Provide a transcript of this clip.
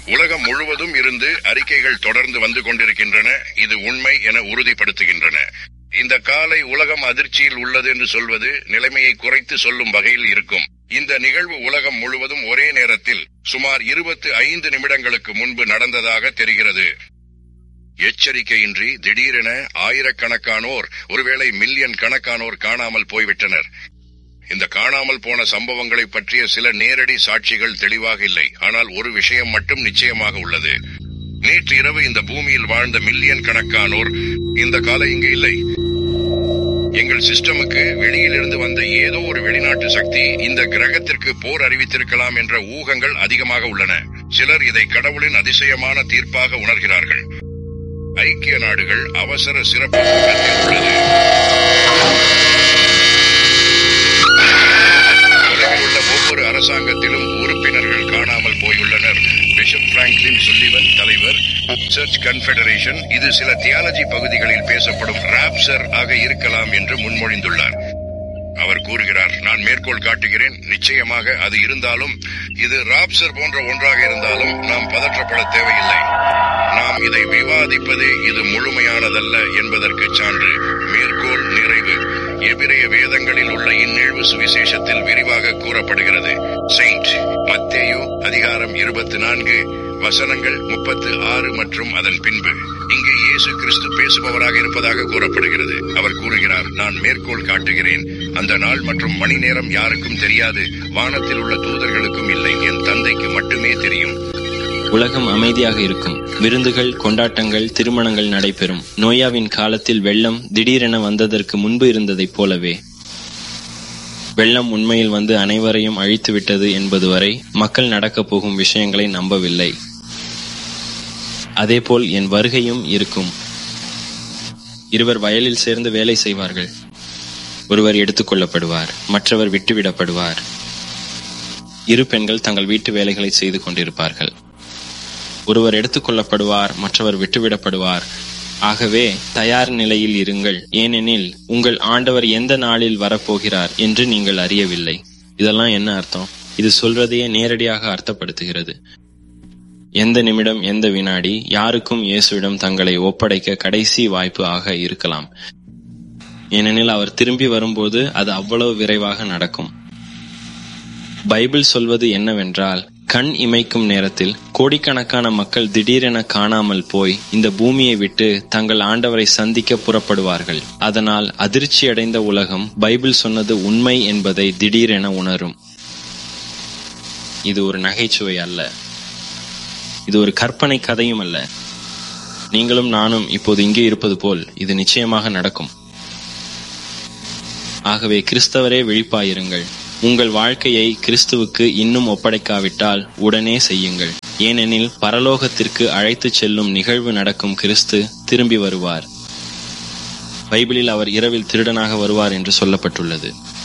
உலகம் முழுவதும் இருந்து அறிக்கைகள் தொடர்ந்து வந்து கொண்டிருக்கின்றன இது உண்மை என உறுதிப்படுத்துகின்றன இந்த காலை உலகம் அதிர்ச்சியில் உள்ளது என்று சொல்வது நிலைமையை குறைத்து சொல்லும் வகையில் இருக்கும் இந்த நிகழ்வு உலகம் முழுவதும் ஒரே நேரத்தில் சுமார் இருபத்தி ஐந்து நிமிடங்களுக்கு முன்பு நடந்ததாக தெரிகிறது எச்சரிக்கையின்றி திடீரென ஆயிரக்கணக்கானோர் ஒருவேளை மில்லியன் கணக்கானோர் காணாமல் போய்விட்டனர் இந்த காணாமல் போன சம்பவங்களை பற்றிய சில நேரடி சாட்சிகள் தெளிவாக இல்லை ஆனால் ஒரு விஷயம் மட்டும் நிச்சயமாக உள்ளது நேற்று இரவு இந்த பூமியில் வாழ்ந்த மில்லியன் கணக்கானோர் இந்த காலை இங்கு இல்லை எங்கள் சிஸ்டமுக்கு வெளியிலிருந்து வந்த ஏதோ ஒரு வெளிநாட்டு சக்தி இந்த கிரகத்திற்கு போர் அறிவித்திருக்கலாம் என்ற ஊகங்கள் அதிகமாக உள்ளன சிலர் இதை கடவுளின் அதிசயமான தீர்ப்பாக உணர்கிறார்கள் ஐக்கிய நாடுகள் அவசர சிறப்பு கூட்டத்தில் உள்ளது உலகில் உள்ள ஒவ்வொரு அரசாங்கத்திலும் உறுப்பினர்கள் காணாமல் போயுள்ளனர் பிஷப் பிராங்க்லின் சுல்லிவன் தலைவர் சர்ச் கன்ஃபெடரேஷன் இது சில தியாலஜி பகுதிகளில் பேசப்படும் ராப்சர் ஆக இருக்கலாம் என்று முன்மொழிந்துள்ளார் அவர் கூறுகிறார் நான் மேற்கோள் காட்டுகிறேன் நிச்சயமாக அது இருந்தாலும் இது ராப்சர் போன்ற ஒன்றாக இருந்தாலும் நாம் பதற்றப்பட தேவையில்லை நாம் இதை விவாதிப்பதே இது முழுமையானதல்ல என்பதற்கு சான்று மேற்கோள் நிறைவு எபிரேய வேதங்களில் உள்ள இந்நிழ்வு சுவிசேஷத்தில் விரிவாக கூறப்படுகிறது செயின்ட் மத்தேயு அதிகாரம் இருபத்தி நான்கு வசனங்கள் முப்பத்து ஆறு மற்றும் அதன் பின்பு இங்கே இயேசு கிறிஸ்து பேசுபவராக இருப்பதாக கூறப்படுகிறது அவர் கூறுகிறார் நான் மேற்கோள் காட்டுகிறேன் அந்த நாள் மற்றும் மணி நேரம் யாருக்கும் தெரியாது வானத்தில் உள்ள தூதர்களுக்கும் இல்லை என் தந்தைக்கு மட்டுமே தெரியும் உலகம் அமைதியாக இருக்கும் விருந்துகள் கொண்டாட்டங்கள் திருமணங்கள் நடைபெறும் நோயாவின் காலத்தில் வெள்ளம் திடீரென வந்ததற்கு முன்பு இருந்ததைப் போலவே வெள்ளம் உண்மையில் வந்து அனைவரையும் அழித்துவிட்டது என்பது வரை மக்கள் நடக்கப் போகும் விஷயங்களை நம்பவில்லை அதேபோல் என் வருகையும் இருக்கும் இருவர் வயலில் சேர்ந்து வேலை செய்வார்கள் ஒருவர் எடுத்துக் கொள்ளப்படுவார் மற்றவர் விட்டுவிடப்படுவார் இரு பெண்கள் தங்கள் வீட்டு வேலைகளை செய்து கொண்டிருப்பார்கள் ஒருவர் எடுத்துக் கொள்ளப்படுவார் மற்றவர் விட்டுவிடப்படுவார் ஆகவே தயார் நிலையில் இருங்கள் ஏனெனில் உங்கள் ஆண்டவர் எந்த நாளில் வரப்போகிறார் என்று நீங்கள் அறியவில்லை இதெல்லாம் என்ன அர்த்தம் இது சொல்றதையே நேரடியாக அர்த்தப்படுத்துகிறது எந்த நிமிடம் எந்த வினாடி யாருக்கும் இயேசுவிடம் தங்களை ஒப்படைக்க கடைசி வாய்ப்பு ஆக இருக்கலாம் ஏனெனில் அவர் திரும்பி வரும்போது அது அவ்வளவு விரைவாக நடக்கும் பைபிள் சொல்வது என்னவென்றால் கண் இமைக்கும் நேரத்தில் கோடிக்கணக்கான மக்கள் திடீரென காணாமல் போய் இந்த பூமியை விட்டு தங்கள் ஆண்டவரை சந்திக்க புறப்படுவார்கள் அதனால் அதிர்ச்சியடைந்த உலகம் பைபிள் சொன்னது உண்மை என்பதை திடீரென உணரும் இது ஒரு நகைச்சுவை அல்ல இது ஒரு கற்பனை கதையும் அல்ல நீங்களும் நானும் இப்போது இங்கே இருப்பது போல் இது நிச்சயமாக நடக்கும் ஆகவே கிறிஸ்தவரே விழிப்பாயிருங்கள் உங்கள் வாழ்க்கையை கிறிஸ்துவுக்கு இன்னும் ஒப்படைக்காவிட்டால் உடனே செய்யுங்கள் ஏனெனில் பரலோகத்திற்கு அழைத்துச் செல்லும் நிகழ்வு நடக்கும் கிறிஸ்து திரும்பி வருவார் பைபிளில் அவர் இரவில் திருடனாக வருவார் என்று சொல்லப்பட்டுள்ளது